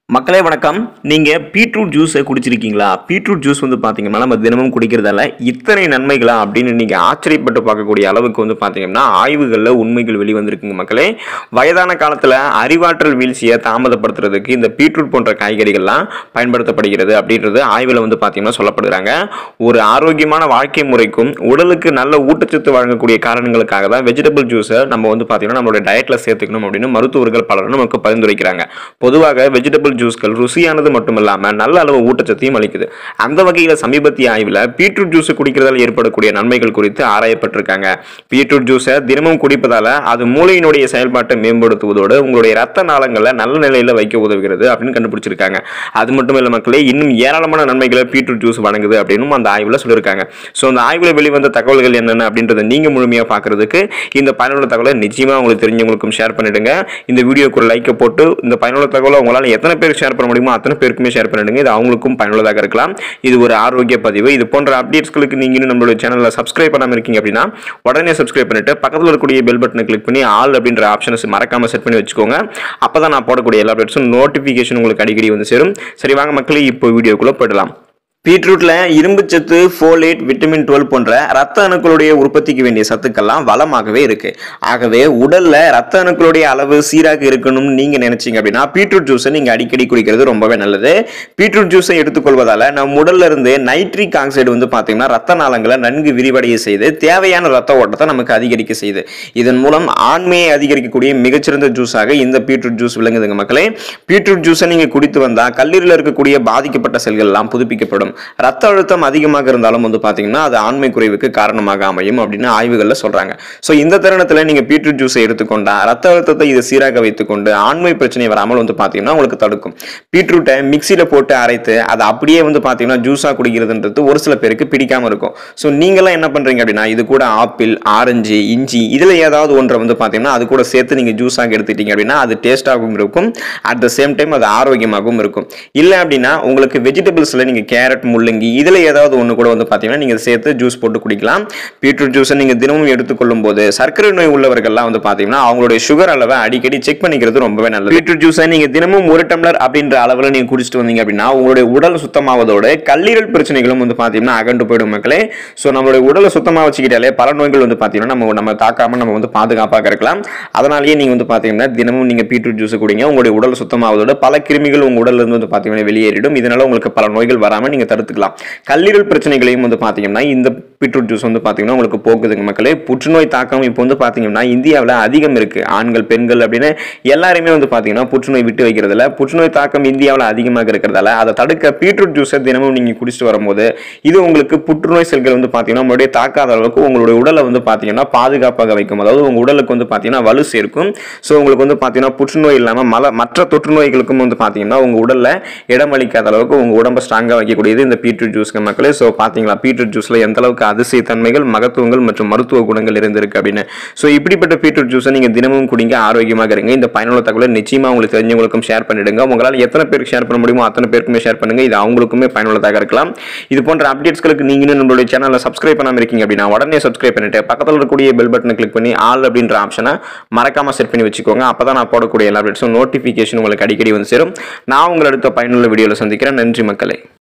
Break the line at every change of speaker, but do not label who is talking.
மக்களே வணக்கம் நீங்கள் பீட்ரூட் ஜூஸை குடிச்சிருக்கீங்களா பீட்ரூட் ஜூஸ் வந்து பார்த்தீங்கன்னா நம்ம தினமும் குடிக்கிறதால இத்தனை நன்மைகளா அப்படின்னு நீங்கள் ஆச்சரியப்பட்டு பார்க்கக்கூடிய அளவுக்கு வந்து பார்த்தீங்கன்னா ஆய்வுகளில் உண்மைகள் வெளிவந்திருக்குங்க மக்களே வயதான காலத்தில் அறிவாற்றல் வீழ்ச்சியை தாமதப்படுத்துறதுக்கு இந்த பீட்ரூட் போன்ற காய்கறிகள்லாம் பயன்படுத்தப்படுகிறது அப்படின்றது ஆய்வில் வந்து பார்த்தீங்கன்னா சொல்லப்படுகிறாங்க ஒரு ஆரோக்கியமான வாழ்க்கை முறைக்கும் உடலுக்கு நல்ல ஊட்டச்சத்து வழங்கக்கூடிய காரணங்களுக்காக தான் வெஜிடபிள் ஜூஸை நம்ம வந்து பார்த்தீங்கன்னா நம்மளுடைய டயட்டில் சேர்த்துக்கணும் அப்படின்னு மருத்துவர்கள் பலரும் நமக்கு பரிந்துரைக்கிறாங்க பொதுவாக வெஜிடபிள் ஜூஸ்கள் ருசியானது மட்டும் இல்லாமல் நல்ல அளவு ஊட்டச்சத்தையும் அளிக்குது அந்த வகையில் சமீபத்திய ஆய்வில் பீட்ரூட் ஜூஸ் குடிக்கிறதால் ஏற்படக்கூடிய நன்மைகள் குறித்து ஆராயப்பட்டிருக்காங்க பீட்ரூட் ஜூஸை தினமும் குடிப்பதால அது மூளையினுடைய செயல்பாட்டை மேம்படுத்துவதோடு உங்களுடைய ரத்த நாளங்களை நல்ல நிலையில் வைக்க உதவுகிறது அப்படின்னு கண்டுபிடிச்சிருக்காங்க அது மட்டும் இல்லை மக்களே இன்னும் ஏராளமான நன்மைகளை பீட்ரூட் ஜூஸ் வழங்குது அப்படின்னு அந்த ஆய்வில் சொல்லியிருக்காங்க ஸோ அந்த ஆய்வில் வெளிவந்த தகவல்கள் என்னென்ன அப்படின்றத நீங்கள் முழுமையாக பார்க்கறதுக்கு இந்த பயனுள்ள தகவலை நிச்சயமாக உங்களுக்கு தெரிஞ்சவங்களுக்கும் ஷேர் பண்ணிடுங்க இந்த வீடியோக்கு ஒரு லைக்கை போட்டு இந்த பயனுள்ள தகவலை உங்களால் எத்தனை பேருக்கு ஷேர் பண்ண முடியுமோ அத்தனை பேருக்குமே ஷேர் பண்ணிடுங்க இது அவங்களுக்கும் பயனுள்ளதாக இருக்கலாம் இது ஒரு ஆரோக்கிய பதிவு இது போன்ற அப்டேட்ஸ்களுக்கு நீங்கள் இன்னும் நம்மளுடைய சேனலில் சப்ஸ்கிரைப் பண்ணாமல் இருக்கீங்க அப்படின்னா உடனே சப்ஸ்கிரைப் பண்ணிட்டு பக்கத்தில் இருக்கக்கூடிய பெல் பட்டனை கிளிக் பண்ணி ஆல் அப்படின்ற ஆப்ஷனை மறக்காம செட் பண்ணி வச்சுக்கோங்க அப்போ தான் நான் போடக்கூடிய எல்லா அப்டேட்ஸும் நோட்டிஃபிகேஷன் உங்களுக்கு அடிக்கடி வந்து சேரும் சரி வாங்க மக்களே இப்போ வீடியோக்குள்ளே போயிடலாம் பீட்ரூட்ல இரும்புச்சத்து ஃபோலேட் விட்டமின் டுவெல் போன்ற ரத்த அணுக்களுடைய உற்பத்திக்கு வேண்டிய சத்துக்கள்லாம் வளமாகவே இருக்கு ஆகவே உடல்ல ரத்த அணுக்களுடைய அளவு சீராக இருக்கணும்னு நீங்க நினைச்சீங்க அப்படின்னா பீட்ரூட் ஜூஸை நீங்க அடிக்கடி குடிக்கிறது ரொம்பவே நல்லது பீட்ரூட் ஜூஸை எடுத்துக்கொள்வதால நம்ம உடல்ல இருந்து நைட்ரிக் ஆக்சைடு வந்து பாத்தீங்கன்னா ரத்த நாளங்களை நன்கு விரிவடைய செய்து தேவையான ரத்த ஓட்டத்தை நமக்கு அதிகரிக்க செய்யுது இதன் மூலம் ஆண்மையை அதிகரிக்கக்கூடிய மிகச்சிறந்த ஜூஸாக இந்த பீட்ரூட் ஜூஸ் விளங்குதுங்க மக்களே பீட்ரூட் ஜூஸை நீங்க குடித்து வந்தா கல்லீரலில் இருக்கக்கூடிய பாதிக்கப்பட்ட செல்கள் எல்லாம் புதுப்பிக்கப்படும் ரத்த அழுத்தம் அதிகமாக இருந்தாலும் வந்து பார்த்தீங்கன்னா அது ஆண்மை குறைவுக்கு காரணமாக அமையும் அப்படின்னு ஆய்வுகளில் சொல்றாங்க ஸோ இந்த தருணத்தில் நீங்க பீட்ரூட் ஜூஸை எடுத்துக்கொண்டா ரத்த அழுத்தத்தை இது சீராக வைத்துக்கொண்டு ஆண்மை பிரச்சனை வராமல் வந்து பார்த்தீங்கன்னா உங்களுக்கு தடுக்கும் பீட்ரூட்டை மிக்சியில் போட்டு அரைத்து அதை அப்படியே வந்து பார்த்தீங்கன்னா ஜூஸாக குடிக்கிறதுன்றது ஒரு சில பேருக்கு பிடிக்காம இருக்கும் ஸோ நீங்களாம் என்ன பண்றீங்க அப்படின்னா இது கூட ஆப்பிள் ஆரஞ்சு இஞ்சி இதில் ஏதாவது ஒன்றை வந்து பார்த்தீங்கன்னா அது கூட சேர்த்து நீங்கள் ஜூஸாக எடுத்துட்டீங்க அப்படின்னா அது டேஸ்டாகவும் இருக்கும் அட் த சேம் டைம் அது ஆரோக்கியமாகவும் இருக்கும் இல்லை அப்படின்னா உங்களுக்கு வெஜிடபிள்ஸில் நீங்கள் கேரட் முள்ளங்கி இதில் ஏதாவது ஒன்று கூட வந்து பார்த்தீங்கன்னா நீங்கள் சேர்த்து ஜூஸ் போட்டு குடிக்கலாம் பீட்ரூட் ஜூஸை நீங்கள் தினமும் எடுத்துக்கொள்ளும் போது சர்க்கரை நோய் உள்ளவர்கள்லாம் வந்து பார்த்தீங்கன்னா அவங்களுடைய சுகர் அளவை அடிக்கடி செக் பண்ணிக்கிறது ரொம்பவே நல்லது பீட்ரூட் ஜூஸை நீங்கள் தினமும் ஒரு டம்ளர் அப்படின்ற அளவில் நீங்கள் குடிச்சிட்டு வந்தீங்க அப்படின்னா உங்களுடைய உடல் சுத்தமாவதோட கல்லீரல் பிரச்சனைகளும் வந்து பார்த்தீங்கன்னா அகண்டு போயிடும் மக்களே ஸோ நம்மளுடைய உடலை சுத்தமாக வச்சுக்கிட்டாலே பல நோய்கள் வந்து பார்த்தீங்கன்னா நம்ம நம்ம தாக்காம நம்ம வந்து பாதுகாப்பாக இருக்கலாம் அதனாலேயே நீங்கள் வந்து பார்த்தீங்கன்னா தினமும் நீங்கள் பீட்ரூட் ஜூஸ் குடிங்க உங்களுடைய உடல் சுத்தமாவதோட பல கிருமிகள் உங்கள் உடல்ல இருந்து வந்து பார்த்தீங்கன்னா வெளியேறிடும் இதனால உங்களுக்கு பல நோய்கள் வராமல் நீங்கள் தடுத்துக்கலாம் கல்லீரல் பிரச்சனைகளையும் வந்து பார்த்தீங்கன்னா இந்த பீட்ரூட் ஜூஸ் வந்து பார்த்தீங்கன்னா உங்களுக்கு போக்குதுங்க மக்களே புற்றுநோய் தாக்கம் இப்போ வந்து பார்த்தீங்கன்னா இந்தியாவில் அதிகம் இருக்கு ஆண்கள் பெண்கள் அப்படின்னு எல்லாருமே வந்து பார்த்தீங்கன்னா புற்றுநோய் விட்டு வைக்கிறதுல புற்றுநோய் தாக்கம் இந்தியாவில் அதிகமாக இருக்கிறதால அதை தடுக்க பீட்ரூட் ஜூஸை தினமும் நீங்கள் குடிச்சிட்டு வரும்போது இது உங்களுக்கு புற்றுநோய் செல்கள் வந்து பார்த்தீங்கன்னா உங்களுடைய தாக்காத அளவுக்கு உங்களுடைய உடலை வந்து பார்த்தீங்கன்னா பாதுகாப்பாக வைக்கும் அதாவது உங்கள் உடலுக்கு வந்து பார்த்தீங்கன்னா வலு சேர்க்கும் ஸோ உங்களுக்கு வந்து பார்த்தீங்கன்னா புற்றுநோய் இல்லாமல் மல மற்ற தொற்று நோய்களுக்கும் வந்து பார்த்தீங்கன்னா உங்கள் உடலில் இடமளிக்காத அளவுக்கு உங்கள் உடம்பை ஸ்ட்ராங்காக வைக்கக்கூடியது இந்த பீட்ரூட் ஜூஸ்க்கு மக்களே ஸோ பார்த்தீங்களா பீட்ரூட் ஜூஸில் எந்த அளவுக்கு அதிசய தன்மைகள் மகத்துவங்கள் மற்றும் மருத்துவ குணங்கள் இருந்திருக்கு அப்படின்னு ஸோ இப்படிப்பட்ட பீட்ரூட் ஜூஸை நீங்கள் தினமும் குடிங்க ஆரோக்கியமாக இருங்க இந்த பயனுள்ள தகவலை நிச்சயமாக உங்களுக்கு தெரிஞ்சவங்களுக்கும் ஷேர் பண்ணிடுங்க உங்களால் எத்தனை பேருக்கு ஷேர் பண்ண முடியுமோ அத்தனை பேருக்குமே ஷேர் பண்ணுங்க இது அவங்களுக்குமே பயனுள்ளதாக இருக்கலாம் இது போன்ற அப்டேட்ஸ்களுக்கு நீங்களும் நம்மளுடைய சேனலை சப்ஸ்கிரைப் பண்ணாமல் இருக்கீங்க அப்படின்னா உடனே சப்ஸ்கிரைப் பண்ணிட்டு பக்கத்தில் இருக்கக்கூடிய பெல் பட்டனை கிளிக் பண்ணி ஆல் அப்படின்ற ஆப்ஷனை மறக்காம செட் பண்ணி வச்சுக்கோங்க அப்போ தான் நான் போடக்கூடிய எல்லா அப்டேட்ஸும் நோட்டிஃபிகேஷன் உங்களுக்கு அடிக்கடி வந்து சேரும் நான் உங்களை அடுத்த பயனுள்ள வீடியோவில் சந்திக்கிறேன் நன்றி மக்களே